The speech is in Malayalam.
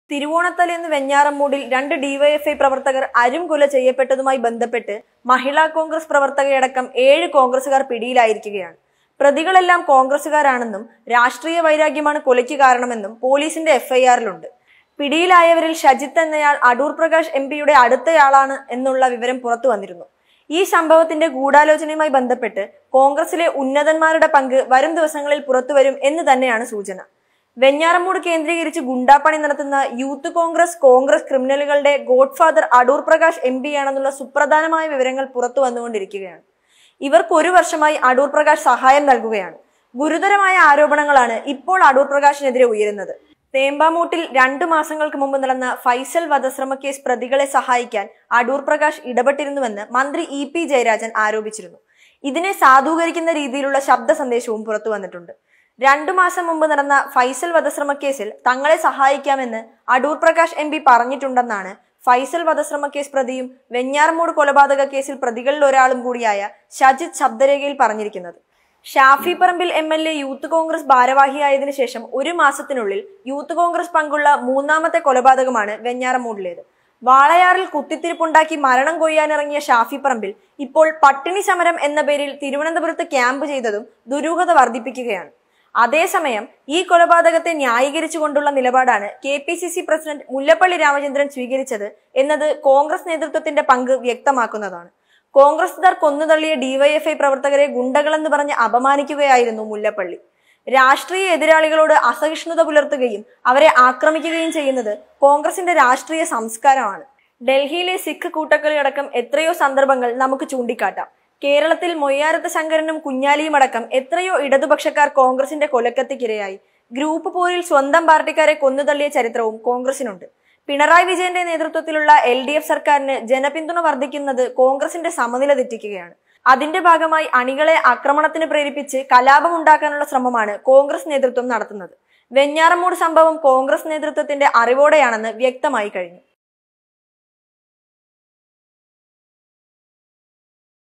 തിരുവോണത്തലേന്ന് വെഞ്ഞാറമ്മൂടിൽ രണ്ട് ഡിവൈഎഫ്ഐ പ്രവർത്തകർ അരുംകൊല ചെയ്യപ്പെട്ടതുമായി ബന്ധപ്പെട്ട് മഹിളാ കോൺഗ്രസ് പ്രവർത്തകയടക്കം ഏഴ് കോൺഗ്രസുകാർ പിടിയിലായിരിക്കുകയാണ് പ്രതികളെല്ലാം കോൺഗ്രസുകാരാണെന്നും രാഷ്ട്രീയ വൈരാഗ്യമാണ് കൊലയ്ക്ക് കാരണമെന്നും പോലീസിന്റെ എഫ്ഐആറിലുണ്ട് പിടിയിലായവരിൽ ഷജിത്ത് എന്നയാൾ അടൂർ പ്രകാശ് എം പിയുടെ അടുത്തയാളാണ് എന്നുള്ള വിവരം പുറത്തു വന്നിരുന്നു ഈ സംഭവത്തിന്റെ ഗൂഢാലോചനയുമായി ബന്ധപ്പെട്ട് കോൺഗ്രസിലെ ഉന്നതന്മാരുടെ പങ്ക് വരും ദിവസങ്ങളിൽ പുറത്തുവരും എന്ന് തന്നെയാണ് സൂചന വെഞ്ഞാറമൂട് കേന്ദ്രീകരിച്ച് ഗുണ്ടാപ്പണി നടത്തുന്ന യൂത്ത് കോൺഗ്രസ് കോൺഗ്രസ് ക്രിമിനലുകളുടെ godfather Adoor Prakash M P ആണെന്നുള്ള സുപ്രധാനമായ വിവരങ്ങൾ പുറത്തു വന്നുകൊണ്ടിരിക്കുകയാണ് ഇവർക്ക് ഒരു വർഷമായി അടൂർ പ്രകാശ് സഹായം നൽകുകയാണ് ഗുരുതരമായ ആരോപണങ്ങളാണ് ഇപ്പോൾ അടൂർ പ്രകാശിനെതിരെ ഉയരുന്നത് തേമ്പാമൂട്ടിൽ രണ്ടു മാസങ്ങൾക്ക് മുമ്പ് നടന്ന ഫൈസൽ വധശ്രമ കേസ് പ്രതികളെ സഹായിക്കാൻ അടൂർ പ്രകാശ് ഇടപെട്ടിരുന്നുവെന്ന് മന്ത്രി ഇ പി ജയരാജൻ ആരോപിച്ചിരുന്നു ഇതിനെ സാധൂകരിക്കുന്ന രീതിയിലുള്ള ശബ്ദ സന്ദേശവും പുറത്തു വന്നിട്ടുണ്ട് രണ്ടു മാസം മുമ്പ് നടന്ന ഫൈസൽ വധശ്രമ കേസിൽ തങ്ങളെ സഹായിക്കാമെന്ന് അടൂർ പ്രകാശ് എം പി പറഞ്ഞിട്ടുണ്ടെന്നാണ് ഫൈസൽ വധശ്രമ കേസ് പ്രതിയും വെഞ്ഞാറമൂട് കൊലപാതക കേസിൽ പ്രതികളിൽ ഒരാളും കൂടിയായ ഷജിത് ശബ്ദരേഖയിൽ പറഞ്ഞിരിക്കുന്നത് Shafi Parambil M L A youth Congress ഭാരവാഹിയായതിനു ശേഷം ഒരു മാസത്തിനുള്ളിൽ യൂത്ത് കോൺഗ്രസ് പങ്കുള്ള മൂന്നാമത്തെ കൊലപാതകമാണ് വെഞ്ഞാറമൂടിലേത് വാളയാറിൽ കുത്തിത്തിരിപ്പുണ്ടാക്കി മരണം കൊയ്യാനിറങ്ങിയ ഷാഫി പറമ്പിൽ ഇപ്പോൾ പട്ടിണി സമരം എന്ന പേരിൽ തിരുവനന്തപുരത്ത് ക്യാമ്പ് ചെയ്തതും ദുരൂഹത വർദ്ധിപ്പിക്കുകയാണ് അതേസമയം ഈ കൊലപാതകത്തെ ന്യായീകരിച്ചുകൊണ്ടുള്ള നിലപാടാണ് K P C C president Mullappally Ramachandran സ്വീകരിച്ചത് എന്നത് കോൺഗ്രസ് നേതൃത്വത്തിന്റെ പങ്ക് വ്യക്തമാക്കുന്നതാണ് കോൺഗ്രസുകാർ കൊന്നുതള്ളിയ ഡിവൈഎഫ്ഐ പ്രവർത്തകരെ ഗുണ്ടകളെന്ന് പറഞ്ഞ് അപമാനിക്കുകയായിരുന്നു മുല്ലപ്പള്ളി രാഷ്ട്രീയ എതിരാളികളോട് അസഹിഷ്ണുത പുലർത്തുകയും അവരെ ആക്രമിക്കുകയും ചെയ്യുന്നത് കോൺഗ്രസിന്റെ രാഷ്ട്രീയ സംസ്കാരമാണ് ഡൽഹിയിലെ സിഖ് കൂട്ടക്കളി അടക്കം എത്രയോ സന്ദർഭങ്ങൾ നമുക്ക് ചൂണ്ടിക്കാട്ടാം കേരളത്തിൽ മൊയ്യാരത്ത് ശങ്കരനും കുഞ്ഞാലിയും അടക്കം എത്രയോ ഇടതുപക്ഷക്കാർ കോൺഗ്രസിന്റെ കൊലക്കത്തിക്കിരയായി ഗ്രൂപ്പ് പോരിൽ സ്വന്തം പാർട്ടിക്കാരെ കൊന്നുതള്ളിയ ചരിത്രവും കോൺഗ്രസിനുണ്ട് പിണറായി വിജയന്റെ നേതൃത്വത്തിലുള്ള എൽ ഡി എഫ് സർക്കാരിന് ജനപിന്തുണ വർദ്ധിക്കുന്നത് കോൺഗ്രസിന്റെ സമനില തെറ്റിക്കുകയാണ് അതിന്റെ ഭാഗമായി അണികളെ ആക്രമണത്തിന് പ്രേരിപ്പിച്ച് കലാപം ഉണ്ടാക്കാനുള്ള ശ്രമമാണ് കോൺഗ്രസ് നേതൃത്വം നടത്തുന്നത് വെഞ്ഞാറമൂട് സംഭവം കോൺഗ്രസ് നേതൃത്വത്തിന്റെ അറിവോടെയാണെന്ന് വ്യക്തമായി കഴിഞ്ഞു